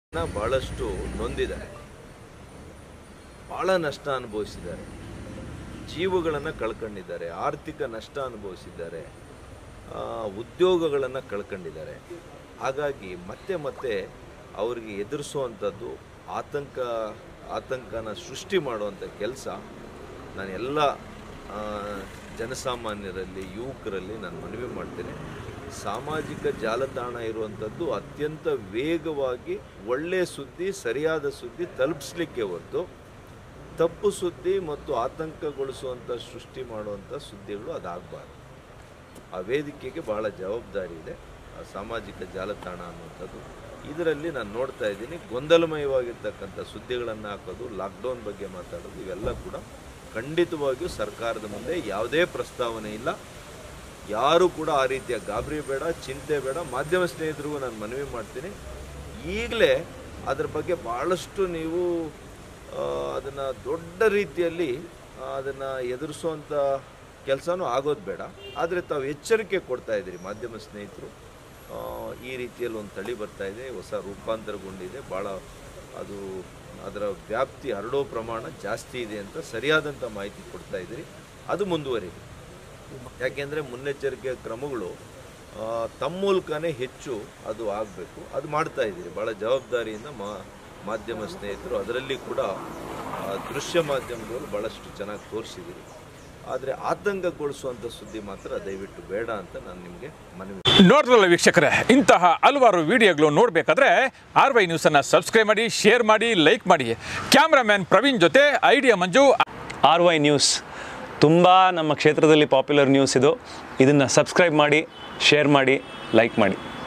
ಜನ ಬಹಳಷ್ಟು ನೊಂದಿದ್ದಾರೆ ಬಹಳ ನಷ್ಟ ಅನುಭವಿಸಿದ್ದಾರೆ ಜೀವಗಳನ್ನು ಕಳ್ಕೊಂಡಿದ್ದಾರೆ ಆರ್ಥಿಕ ನಷ್ಟ ಅನುಭವಿಸಿದ್ದಾರೆ ಆ, ಉದ್ಯೋಗಗಳನ್ನು ಕಳ್ಕೊಂಡಿದ್ದಾರೆ ಹಾಗಾಗಿ ಮತ್ತೆ ಮತ್ತೆ ಅವರಿಗೆ ಎದುರಿಸುವಂಥದ್ದು ಆತಂಕ ಆತಂಕನ ಸೃಷ್ಟಿ ಮಾಡುವಂಥ ಕೆಲಸ ನಾನು ಎಲ್ಲ ಆ, ಜನಸಾಮಾನ್ಯರಲ್ಲಿ ಯುವಕರಲ್ಲಿ ನಾನು ಮನವಿ ಮಾಡ್ತೇನೆ ಸಾಮಾಜಿಕ ಜಾಲತಾಣ ಇರುವಂಥದ್ದು ಅತ್ಯಂತ ವೇಗವಾಗಿ ಒಳ್ಳೆಯ ಸುದ್ದಿ ಸರಿಯಾದ ಸುದ್ದಿ ತಲುಪಿಸ್ಲಿಕ್ಕೆ ಹೊರತು ತಪ್ಪು ಸುದ್ದಿ ಮತ್ತು ಆತಂಕಗೊಳಿಸುವಂಥ ಸೃಷ್ಟಿ ಮಾಡುವಂಥ ಸುದ್ದಿಗಳು ಅದಾಗಬಾರ್ದು ಆ ವೇದಿಕೆಗೆ ಬಹಳ ಜವಾಬ್ದಾರಿ ಇದೆ ಆ ಸಾಮಾಜಿಕ ಜಾಲತಾಣ ಅನ್ನುವಂಥದ್ದು ಇದರಲ್ಲಿ ನಾನು ನೋಡ್ತಾ ಇದ್ದೀನಿ ಗೊಂದಲಮಯವಾಗಿರ್ತಕ್ಕಂಥ ಸುದ್ದಿಗಳನ್ನು ಹಾಕೋದು ಲಾಕ್ಡೌನ್ ಬಗ್ಗೆ ಮಾತಾಡೋದು ಇವೆಲ್ಲ ಕೂಡ ಖಂಡಿತವಾಗಿಯೂ ಸರ್ಕಾರದ ಮುಂದೆ ಯಾವುದೇ ಪ್ರಸ್ತಾವನೆ ಇಲ್ಲ ಯಾರು ಕೂಡ ಆ ರೀತಿಯ ಗಾಬರಿ ಬೇಡ ಚಿಂತೆ ಬೇಡ ಮಾಧ್ಯಮ ಸ್ನೇಹಿತರಿಗೂ ನಾನು ಮನವಿ ಮಾಡ್ತೀನಿ ಈಗಲೇ ಅದ್ರ ಬಗ್ಗೆ ಭಾಳಷ್ಟು ನೀವು ಅದನ್ನು ದೊಡ್ಡ ರೀತಿಯಲ್ಲಿ ಅದನ್ನು ಎದುರಿಸುವಂಥ ಕೆಲಸನೂ ಆಗೋದು ಬೇಡ ಆದರೆ ತಾವು ಎಚ್ಚರಿಕೆ ಕೊಡ್ತಾ ಇದ್ದೀರಿ ಮಾಧ್ಯಮ ಸ್ನೇಹಿತರು ಆ, ಈ ರೀತಿಯಲ್ಲಿ ಒಂದು ತಳಿ ಬರ್ತಾ ಇದೆ ಹೊಸ ರೂಪಾಂತರಗೊಂಡಿದೆ ಭಾಳ ಅದು ಅದರ ವ್ಯಾಪ್ತಿ ಹರಡೋ ಪ್ರಮಾಣ ಜಾಸ್ತಿ ಇದೆ ಅಂತ ಸರಿಯಾದಂಥ ಮಾಹಿತಿ ಕೊಡ್ತಾ ಇದ್ದೀರಿ ಅದು ಮುಂದುವರಿದೆ ಯಾಕೆಂದರೆ ಮುನ್ನೆಚ್ಚರಿಕೆ ಕ್ರಮಗಳು ಆ, ತಮ್ಮ ಮೂಲಕನೇ ಹೆಚ್ಚು ಅದು ಆಗಬೇಕು ಅದು ಮಾಡ್ತಾ ಇದ್ದೀರಿ ಭಾಳ ಜವಾಬ್ದಾರಿಯಿಂದ ಮಾ ಮಾಧ್ಯಮ ಸ್ನೇಹಿತರು ಅದರಲ್ಲಿ ಕೂಡ ಆ, ದೃಶ್ಯ ಮಾಧ್ಯಮದವರು ಭಾಳಷ್ಟು ಚೆನ್ನಾಗಿ ತೋರಿಸಿದ್ದೀರಿ ಆದರೆ ಆತಂಕಗೊಳಿಸುವಂಥ ಸುದ್ದಿ ಮಾತ್ರ ದಯವಿಟ್ಟು ಬೇಡ ಅಂತ ನಾನು ನಿಮಗೆ ಮನವಿ ನೋಡಿದ್ರಲ್ಲ ವೀಕ್ಷಕರೇ ಇಂತಹ ಹಲವಾರು ವಿಡಿಯೋಗಳು ನೋಡಬೇಕಾದ್ರೆ ಆರ್ ವೈ ನ್ಯೂಸನ್ನು ಸಬ್ಸ್ಕ್ರೈಬ್ ಮಾಡಿ ಶೇರ್ ಮಾಡಿ ಲೈಕ್ ಮಾಡಿ ಕ್ಯಾಮ್ರಾಮ್ಯಾನ್ ಪ್ರವೀಣ್ ಜೊತೆ idea Manju R Y news ತುಂಬ ನಮ್ಮ ಕ್ಷೇತ್ರದಲ್ಲಿ ಪಾಪ್ಯುಲರ್ ನ್ಯೂಸ್ ಇದು ಇದನ್ನು ಸಬ್ಸ್ಕ್ರೈಬ್ ಮಾಡಿ ಶೇರ್ ಮಾಡಿ ಲೈಕ್ ಮಾಡಿ